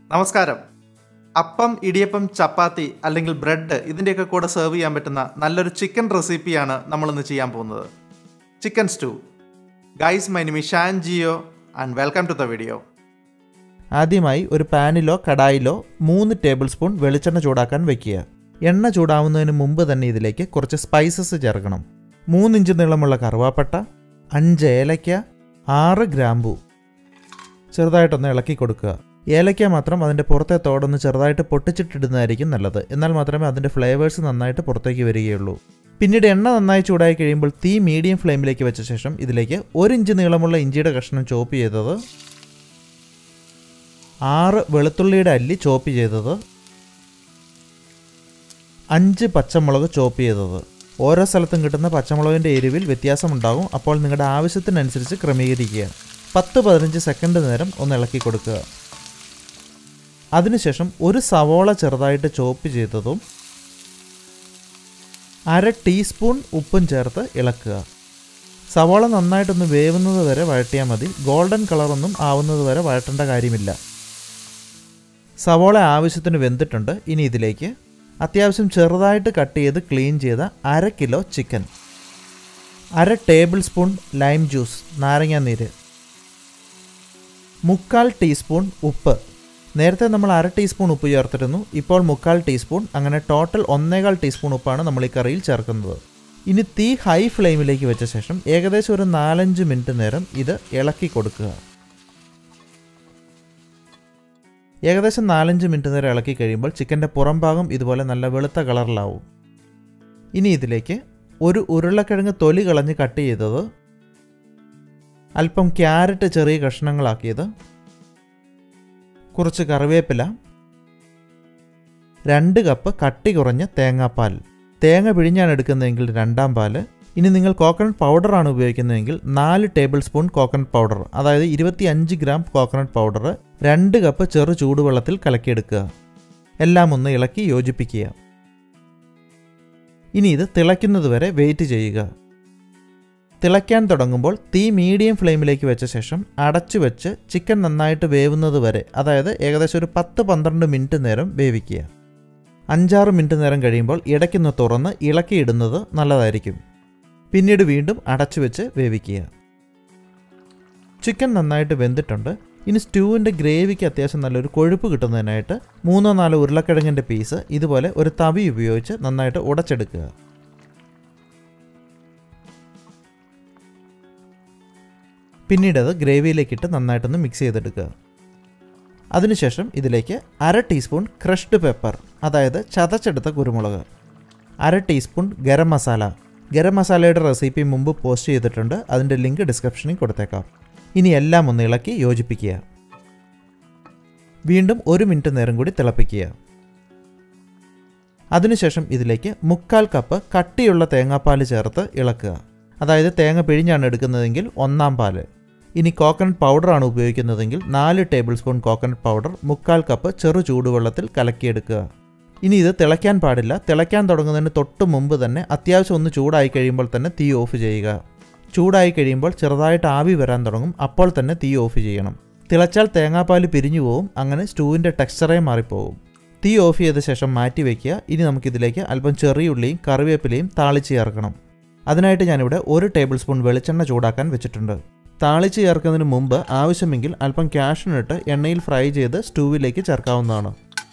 നമസ്കാരം അപ്പം ഇടിയപ്പം ചപ്പാത്തി അല്ലെങ്കിൽ ബ്രെഡ് ഇതിൻ്റെയൊക്കെ കൂടെ സെർവ് ചെയ്യാൻ പറ്റുന്ന നല്ലൊരു ചിക്കൻ റെസിപ്പിയാണ് നമ്മളിന്ന് ചെയ്യാൻ പോകുന്നത് chicken stew guys my Nimi Shan Jio and welcome to the video ആദ്യമായി ഒരു പാനിലോ കടായിലോ മൂന്ന് ടേബിൾ സ്പൂൺ വെളിച്ചെണ്ണ ചൂടാക്കാൻ വെക്കുക എണ്ണ ചൂടാവുന്നതിന് മുമ്പ് തന്നെ ഇതിലേക്ക് കുറച്ച് സ്പൈസസ് ചേർക്കണം മൂന്നിഞ്ച് നീളമുള്ള കറുവാപ്പട്ട അഞ്ച് ഏലയ്ക്ക ആറ് ഗ്രാമ്പു ചെറുതായിട്ടൊന്ന് ഇളക്കി കൊടുക്കുക ഏലയ്ക്ക മാത്രം അതിൻ്റെ പുറത്തെ തോടൊന്ന് ചെറുതായിട്ട് പൊട്ടിച്ചിട്ടിടുന്നതായിരിക്കും നല്ലത് എന്നാൽ മാത്രമേ അതിൻ്റെ ഫ്ലേവേഴ്സ് നന്നായിട്ട് പുറത്തേക്ക് വരികയുള്ളൂ പിന്നീട് എണ്ണ നന്നായി ചൂടായി കഴിയുമ്പോൾ തീ മീഡിയം ഫ്ലെയിമിലേക്ക് വെച്ച ശേഷം ഇതിലേക്ക് ഒരു ഇഞ്ച് നീളമുള്ള ഇഞ്ചിയുടെ കഷ്ണം ചോപ്പ് ചെയ്തത് ആറ് വെളുത്തുള്ളിയുടെ അല്ലി ചോപ്പ് ചെയ്തത് അഞ്ച് പച്ചമുളക് ചോപ്പ് ചെയ്തത് ഓരോ സ്ഥലത്തും കിട്ടുന്ന പച്ചമുളകിൻ്റെ എരിവിൽ വ്യത്യാസമുണ്ടാകും അപ്പോൾ നിങ്ങളുടെ ആവശ്യത്തിനനുസരിച്ച് ക്രമീകരിക്കുക പത്ത് പതിനഞ്ച് സെക്കൻഡ് നേരം ഒന്ന് ഇളക്കി കൊടുക്കുക അതിനുശേഷം ഒരു സവോള ചെറുതായിട്ട് ചോപ്പ് ചെയ്തതും അര ടീസ്പൂൺ ഉപ്പും ചേർത്ത് ഇളക്കുക സവോള നന്നായിട്ടൊന്ന് വേവുന്നത് വരെ വഴറ്റിയാൽ മതി ഗോൾഡൻ കളറൊന്നും ആവുന്നത് വരെ വഴറ്റേണ്ട കാര്യമില്ല സവോള ആവശ്യത്തിന് വെന്തിട്ടുണ്ട് ഇനി ഇതിലേക്ക് അത്യാവശ്യം ചെറുതായിട്ട് കട്ട് ചെയ്ത് ക്ലീൻ ചെയ്ത അര കിലോ ചിക്കൻ അര ടേബിൾ സ്പൂൺ ലൈം ജ്യൂസ് നാരങ്ങ നീര് മുക്കാൽ ടീസ്പൂൺ ഉപ്പ് നേരത്തെ നമ്മൾ അര ടീസ്പൂൺ ഉപ്പ് ചേർത്തിരുന്നു ഇപ്പോൾ മുക്കാൽ ടീസ്പൂൺ അങ്ങനെ ടോട്ടൽ ഒന്നേകാൽ ടീസ്പൂൺ ഉപ്പാണ് നമ്മൾ ഈ കറിയിൽ ചേർക്കുന്നത് ഇനി തീ ഹൈ ഫ്ലെയിമിലേക്ക് വെച്ച ശേഷം ഏകദേശം ഒരു നാലഞ്ച് മിനിറ്റ് നേരം ഇത് ഇളക്കി കൊടുക്കുക ഏകദേശം നാലഞ്ച് മിനിറ്റ് നേരം ഇളക്കി കഴിയുമ്പോൾ ചിക്കൻ്റെ പുറം ഭാഗം ഇതുപോലെ നല്ല വെളുത്ത കളറിലാവും ഇനി ഇതിലേക്ക് ഒരു ഉരുളക്കിഴങ്ങ് തൊലി കളഞ്ഞ് കട്ട് ചെയ്തത് അല്പം ക്യാരറ്റ് ചെറിയ കഷ്ണങ്ങളാക്കിയത് കുറച്ച് കറിവേപ്പില രണ്ട് കപ്പ് കട്ടി കുറഞ്ഞ തേങ്ങാപ്പാൽ തേങ്ങ പിഴിഞ്ഞാണ് എടുക്കുന്നതെങ്കിൽ രണ്ടാം പാല് ഇനി നിങ്ങൾ കോക്കനട്ട് പൗഡറാണ് ഉപയോഗിക്കുന്നതെങ്കിൽ നാല് ടേബിൾ സ്പൂൺ കോക്കനട്ട് പൗഡർ അതായത് ഇരുപത്തി അഞ്ച് ഗ്രാം കോക്കനട്ട് പൗഡർ രണ്ട് കപ്പ് ചെറു ചൂടുവെള്ളത്തിൽ കലക്കിയെടുക്കുക എല്ലാം ഒന്ന് ഇളക്കി യോജിപ്പിക്കുക ഇനി ഇത് തിളയ്ക്കുന്നത് വരെ വെയിറ്റ് ചെയ്യുക തിളയ്ക്കാൻ തുടങ്ങുമ്പോൾ തീ മീഡിയം ഫ്ലെയിമിലേക്ക് വെച്ച ശേഷം അടച്ചു വെച്ച് ചിക്കൻ നന്നായിട്ട് വേവുന്നത് വരെ അതായത് ഏകദേശം ഒരു പത്ത് പന്ത്രണ്ട് മിനിറ്റ് നേരം വേവിക്കുക അഞ്ചാറ് മിനിറ്റ് നേരം കഴിയുമ്പോൾ ഇടയ്ക്കൊന്ന് തുറന്ന് ഇളക്കിയിടുന്നത് നല്ലതായിരിക്കും പിന്നീട് വീണ്ടും അടച്ചു വെച്ച് വേവിക്കുക ചിക്കൻ നന്നായിട്ട് വെന്തിട്ടുണ്ട് ഇനി സ്റ്റൂവിൻ്റെ ഗ്രേവിക്ക് അത്യാവശ്യം നല്ലൊരു കൊഴുപ്പ് കിട്ടുന്നതിനായിട്ട് മൂന്നോ നാലോ ഉരുളക്കിഴങ്ങിൻ്റെ പീസ് ഇതുപോലെ ഒരു തവി ഉപയോഗിച്ച് നന്നായിട്ട് ഉടച്ചെടുക്കുക പിന്നീട് അത് ഗ്രേവിയിലേക്കിട്ട് നന്നായിട്ടൊന്ന് മിക്സ് ചെയ്തെടുക്കുക അതിനുശേഷം ഇതിലേക്ക് അര ടീസ്പൂൺ ക്രഷ്ഡ് പെപ്പർ അതായത് ചതച്ചെടുത്ത കുരുമുളക് അര ടീസ്പൂൺ ഗരം മസാല ഗരം മസാലയുടെ റെസിപ്പി മുമ്പ് പോസ്റ്റ് ചെയ്തിട്ടുണ്ട് അതിൻ്റെ ലിങ്ക് ഡിസ്ക്രിപ്ഷനിൽ കൊടുത്തേക്കാം ഇനി എല്ലാം ഒന്ന് ഇളക്കി യോജിപ്പിക്കുക വീണ്ടും ഒരു മിനിറ്റ് നേരം കൂടി തിളപ്പിക്കുക അതിനുശേഷം ഇതിലേക്ക് മുക്കാൽ കപ്പ് കട്ടിയുള്ള തേങ്ങാപ്പാൽ ചേർത്ത് ഇളക്കുക അതായത് തേങ്ങ പിഴിഞ്ഞാണ് എടുക്കുന്നതെങ്കിൽ ഒന്നാം പാല് ഇനി കോക്കനട്ട് പൗഡറാണ് ഉപയോഗിക്കുന്നതെങ്കിൽ നാല് ടേബിൾ സ്പൂൺ കോക്കനട്ട് പൗഡർ മുക്കാൽ കപ്പ് ചെറു ചൂടുവെള്ളത്തിൽ കലക്കിയെടുക്കുക ഇനി ഇത് തിളയ്ക്കാൻ പാടില്ല തിളയ്ക്കാൻ തുടങ്ങുന്നതിന് തൊട്ട് മുമ്പ് തന്നെ അത്യാവശ്യം ഒന്ന് ചൂടായി കഴിയുമ്പോൾ തന്നെ തീ ഓഫ് ചെയ്യുക ചൂടായി കഴിയുമ്പോൾ ചെറുതായിട്ട് ആവി വരാൻ തുടങ്ങും അപ്പോൾ തന്നെ തീ ഓഫ് ചെയ്യണം തിളച്ചാൽ തേങ്ങാപ്പാൽ പിരിഞ്ഞു പോവും അങ്ങനെ സ്റ്റൂവിൻ്റെ ടെക്സ്ചറേ മാറിപ്പോവും തീ ഓഫ് ചെയ്ത ശേഷം മാറ്റി വയ്ക്കുക ഇനി നമുക്കിതിലേക്ക് അല്പം ചെറിയുള്ളിയും കറിവേപ്പിലയും താളിച്ച് ചേർക്കണം അതിനായിട്ട് ഞാനിവിടെ ഒരു ടേബിൾ സ്പൂൺ വെളിച്ചെണ്ണ ചൂടാക്കാൻ വെച്ചിട്ടുണ്ട് താളിച്ച് ചേർക്കുന്നതിന് മുമ്പ് ആവശ്യമെങ്കിൽ അല്പം ക്യാഷിനിട്ട് എണ്ണയിൽ ഫ്രൈ ചെയ്ത് സ്റ്റൂവിലേക്ക് ചേർക്കാവുന്നതാണ്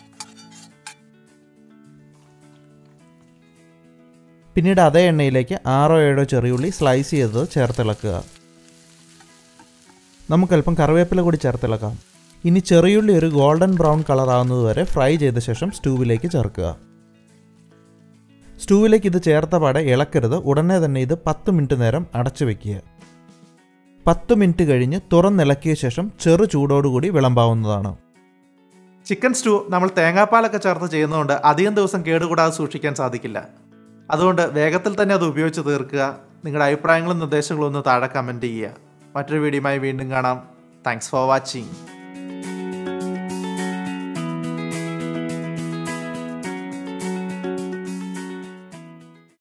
പിന്നീട് അതേ എണ്ണയിലേക്ക് ആറോ ഏഴോ ചെറിയുള്ളി സ്ലൈസ് ചെയ്തത് ചേർത്തിളക്കുക നമുക്കല്പം കറിവേപ്പില കൂടി ചേർത്തിളക്കാം ഇനി ചെറിയുള്ളി ഒരു ഗോൾഡൻ ബ്രൗൺ കളർ ആകുന്നത് വരെ ഫ്രൈ ചെയ്ത ശേഷം സ്റ്റൂവിലേക്ക് ചേർക്കുക സ്റ്റൂവിലേക്ക് ഇത് ചേർത്ത പാടെ ഇളക്കരുത് ഉടനെ തന്നെ ഇത് പത്ത് മിനിറ്റ് നേരം അടച്ചു വെക്കുക പത്ത് മിനിറ്റ് കഴിഞ്ഞ് തുറന്നിളക്കിയ ശേഷം ചെറു ചൂടോടുകൂടി വിളമ്പാവുന്നതാണ് ചിക്കൻ സ്റ്റൂ നമ്മൾ തേങ്ങാപ്പാലൊക്കെ ചേർത്ത് ചെയ്യുന്നതുകൊണ്ട് അധികം ദിവസം കേടുകൂടാതെ സൂക്ഷിക്കാൻ സാധിക്കില്ല അതുകൊണ്ട് വേഗത്തിൽ തന്നെ അത് ഉപയോഗിച്ച് തീർക്കുക നിങ്ങളുടെ അഭിപ്രായങ്ങളും നിർദ്ദേശങ്ങളും ഒന്ന് താഴെ കമൻറ്റ് ചെയ്യുക മറ്റൊരു വീഡിയോയുമായി വീണ്ടും കാണാം താങ്ക്സ് ഫോർ വാച്ചിങ്